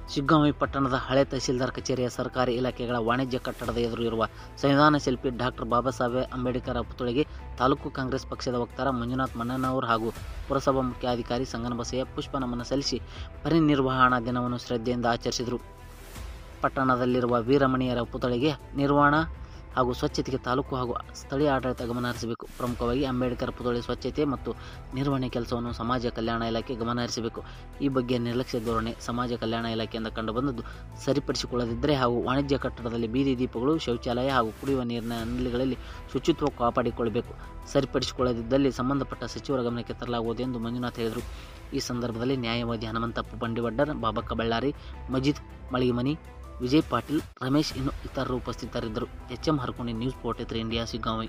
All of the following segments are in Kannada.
ಶಿಗ್ಗಾಂವಿ ಪಟ್ಟಣದ ಹಳೆ ತಹಸೀಲ್ದಾರ್ ಕಚೇರಿಯ ಸರ್ಕಾರಿ ಇಲಾಖೆಗಳ ವಾಣಿಜ್ಯ ಕಟ್ಟಡದ ಎದುರು ಇರುವ ಸಂವಿಧಾನ ಶಿಲ್ಪಿ ಡಾಕ್ಟರ್ ಬಾಬಾ ಸಾಹೇಬ್ ಅಂಬೇಡ್ಕರ್ ಪುತ್ಥಳಿಗೆ ತಾಲೂಕು ಕಾಂಗ್ರೆಸ್ ಪಕ್ಷದ ವಕ್ತಾರ ಮಂಜುನಾಥ್ ಮಣ್ಣನವರ್ ಹಾಗೂ ಪುರಸಭಾ ಮುಖ್ಯಾಧಿಕಾರಿ ಸಂಗನಬಸಯ್ಯ ಪುಷ್ಪ ನಮನ ಸಲ್ಲಿಸಿ ಪರಿನಿರ್ವಹಣಾ ದಿನವನ್ನು ಶ್ರದ್ಧೆಯಿಂದ ಆಚರಿಸಿದರು ಪಟ್ಟಣದಲ್ಲಿರುವ ವೀರಮಣಿಯರ ಪುತ್ಥಳಿಗೆ ನಿರ್ವಹಣಾ ಹಾಗೂ ಸ್ವಚ್ಛತೆಗೆ ತಾಲೂಕು ಹಾಗೂ ಸ್ಥಳೀಯ ಆಡಳಿತ ಗಮನ ಹರಿಸಬೇಕು ಪ್ರಮುಖವಾಗಿ ಅಂಬೇಡ್ಕರ್ ಪುತ್ಥಳಿ ಸ್ವಚ್ಛತೆ ಮತ್ತು ನಿರ್ವಹಣೆ ಕೆಲಸವನ್ನು ಸಮಾಜ ಕಲ್ಯಾಣ ಇಲಾಖೆ ಗಮನ ಹರಿಸಬೇಕು ಈ ಬಗ್ಗೆ ನಿರ್ಲಕ್ಷ್ಯ ಧೋರಣೆ ಸಮಾಜ ಕಲ್ಯಾಣ ಇಲಾಖೆಯಿಂದ ಕಂಡುಬಂದದ್ದು ಸರಿಪಡಿಸಿಕೊಳ್ಳದಿದ್ದರೆ ಹಾಗೂ ವಾಣಿಜ್ಯ ಕಟ್ಟಡದಲ್ಲಿ ಬೀದಿ ದೀಪಗಳು ಶೌಚಾಲಯ ಹಾಗೂ ಕುಡಿಯುವ ನೀರಿನ ನಲ್ಲಿಗಳಲ್ಲಿ ಶುಚಿತ್ವ ಕಾಪಾಡಿಕೊಳ್ಳಬೇಕು ಸರಿಪಡಿಸಿಕೊಳ್ಳದಿದ್ದಲ್ಲಿ ಸಂಬಂಧಪಟ್ಟ ಸಚಿವರ ಗಮನಕ್ಕೆ ತರಲಾಗುವುದು ಎಂದು ಮಂಜುನಾಥ್ ಹೇಳಿದರು ಈ ಸಂದರ್ಭದಲ್ಲಿ ನ್ಯಾಯವಾದಿ ಹನುಮಂತಪ್ಪ ಬಂಡಿವಡ್ಡರ್ ಬಾಬಕ್ಕ ಬಳ್ಳಾರಿ ಮಜೀದ್ ಮಳಿಗೆಮನಿ ವಿಜಯ್ ಪಾಟೀಲ್ ರಮೇಶ್ ಇನ್ನು ಇತರರು ಉಪಸ್ಥಿತರಿದ್ದರು H M Harkondi news forty three India Shiggavi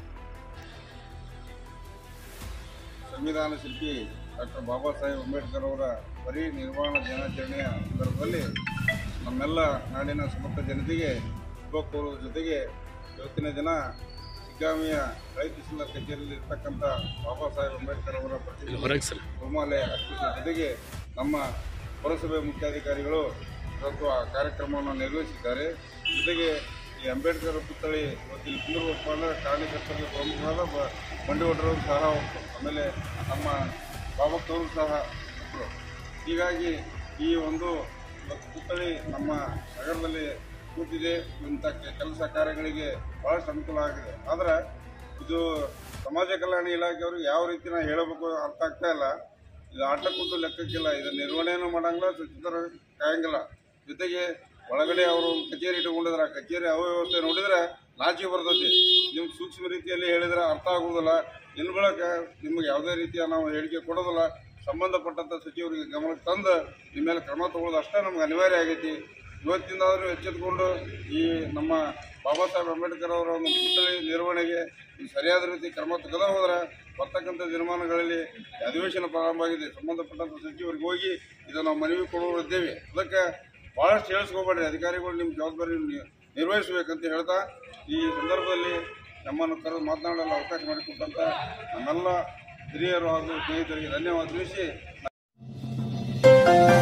ಸಂವಿಧಾನ ಶಿಲ್ಪಿ ಡಾಕ್ಟರ್ ಬಾಬಾ ಸಾಹೇಬ್ ಅಂಬೇಡ್ಕರ್ ಅವರ ಪರಿನಿರ್ವಾಣ ದಿನಾಚರಣೆಯ ಸಂದರ್ಭದಲ್ಲಿ ನಮ್ಮೆಲ್ಲ ನಾಡಿನ ಸಮಸ್ತ ಜನತೆಗೆ ಶುಭ ಕೋರುವ ಜೊತೆಗೆ ಇವತ್ತಿನ ದಿನ ಸಿಗ್ಗಾಮಿಯ ರೈತ ತಹಸೀಲ್ದಾರ್ ಕಚೇರಿಯಲ್ಲಿ ಇರ್ತಕ್ಕಂಥ ಬಾಬಾ ಸಾಹೇಬ್ ಅಂಬೇಡ್ಕರ್ ಅವರ ಪ್ರತಿಮೆ ಹೂಮಾಲೆ ಅರ್ಪಿಸುವ ಜೊತೆಗೆ ನಮ್ಮ ಪುರಸಭೆ ಮುಖ್ಯಾಧಿಕಾರಿಗಳು ಇವತ್ತು ಆ ಕಾರ್ಯಕ್ರಮವನ್ನು ನಿರ್ವಹಿಸಿದ್ದಾರೆ ಜೊತೆಗೆ ಈ ಅಂಬೇಡ್ಕರ್ ಪುತ್ಥಳಿ ಇವತ್ತಿನ ಕುಂದಿರುವಪ್ಪ ಅಂದರೆ ಕಾರ್ಯಕರ್ತರಿಗೆ ಪ್ರಮುಖರಾದ ಬ ಬಂಡಿವಡ್ರವರು ಸಹ ಒಬ್ರು. ಆಮೇಲೆ ನಮ್ಮ ಬಾಬಕ್ಕವರು ಸಹ ಒಬ್ಬರು ಹೀಗಾಗಿ ಈ ಒಂದು ಇವತ್ತು ಪುತ್ಥಳಿ ನಮ್ಮ ನಗರದಲ್ಲಿ ಕೂತಿದೆ ಇಂಥ ಕೆ- ಕೆಲಸ ಕಾರ್ಯಗಳಿಗೆ ಭಾಳಷ್ಟು ಅನುಕೂಲ ಆಗಿದೆ ಆದರೆ ಇದು ಸಮಾಜ ಕಲ್ಯಾಣ ಇಲಾಖೆಯವರು ಯಾವ ರೀತಿ ನಾ ಹೇಳಬೇಕು ಅರ್ಥ ಆಗ್ತಾ ಇಲ್ಲ ಇದು ಆಟ ಕೂತು ಲೆಕ್ಕಕ್ಕಿಲ್ಲ ಇದು ನಿರ್ವಹಣೆನೂ ಮಾಡಂಗಿಲ್ಲ ಸ್ವಚ್ಛತರ ಕಾಯಂಗಿಲ್ಲ ಜೊತೆಗೆ ಒಳಗಡೆ ಅವರು ಕಚೇರಿ ಇಟ್ಟುಕೊಂಡಿದ್ರೆ ಆ ಕಚೇರಿ ಅವ್ಯವಸ್ಥೆ ನೋಡಿದ್ರೆ ನಾಚಿಕೆ ಬರ್ತೈತಿ ನಿಮ್ಗೆ ಸೂಕ್ಷ್ಮ ರೀತಿಯಲ್ಲಿ ಹೇಳಿದ್ರೆ ಅರ್ಥ ಆಗುವುದಿಲ್ಲ ಇನ್ನು ಬಳಕ ನಿಮ್ಗೆ ಯಾವುದೇ ರೀತಿಯ ನಾವು ಹೇಳಿಕೆ ಕೊಡೋದಿಲ್ಲ ಸಂಬಂಧಪಟ್ಟಂಥ ಸಚಿವರಿಗೆ ಗಮನಕ್ಕೆ ತಂದು ನಿಮ್ಮ ಮೇಲೆ ಕ್ರಮ ತಗೊಳ್ಳೋದು ಅಷ್ಟೇ ನಮ್ಗೆ ಅನಿವಾರ್ಯ ಆಗೈತಿ ಇವತ್ತಿಂದಾದರೂ ಎಚ್ಚೆತ್ತುಕೊಂಡು ಈ ನಮ್ಮ ಬಾಬಾ ಸಾಹೇಬ್ ಅಂಬೇಡ್ಕರ್ ಅವರ ಒಂದು ಪುತ್ಥಳಿ ನಿರ್ವಹಣೆಗೆ ಈ ಸರಿಯಾದ ರೀತಿ ಕ್ರಮ ತೆಗೆದ ಹೋದ್ರೆ ಬರ್ತಕ್ಕಂಥ ದಿನಮಾನಗಳಲ್ಲಿ ಅಧಿವೇಶನ ಪ್ರಾರಂಭ ಆಗಿದೆ ಸಂಬಂಧಪಟ್ಟಂಥ ಸಚಿವರಿಗೆ ಹೋಗಿ ಇದನ್ನು ನಾವು ಮನವಿ ಕೊಡುವರಿದ್ದೇವೆ ಅದಕ್ಕೆ ಭಾಳಷ್ಟು ಹೇಳಿಸ್ಕೋಬೇಡ್ರಿ ಅಧಿಕಾರಿಗಳು ನಿಮ್ಮ ಜವಾಬ್ದಾರಿ ನಿ- ನಿರ್ವಹಿಸಬೇಕಂತ ಹೇಳ್ತಾ ಈ ಸಂದರ್ಭದಲ್ಲಿ ನಮ್ಮನ್ನು ಕರೆದು ಮಾತನಾಡಲು ಅವಕಾಶ ಮಾಡಿಕೊಟ್ಟಂಥ ನಮ್ಮೆಲ್ಲ ಹಿರಿಯರು ಹಾಗೂ ಸ್ನೇಹಿತರಿಗೆ ಧನ್ಯವಾದ ತಿಳಿಸಿ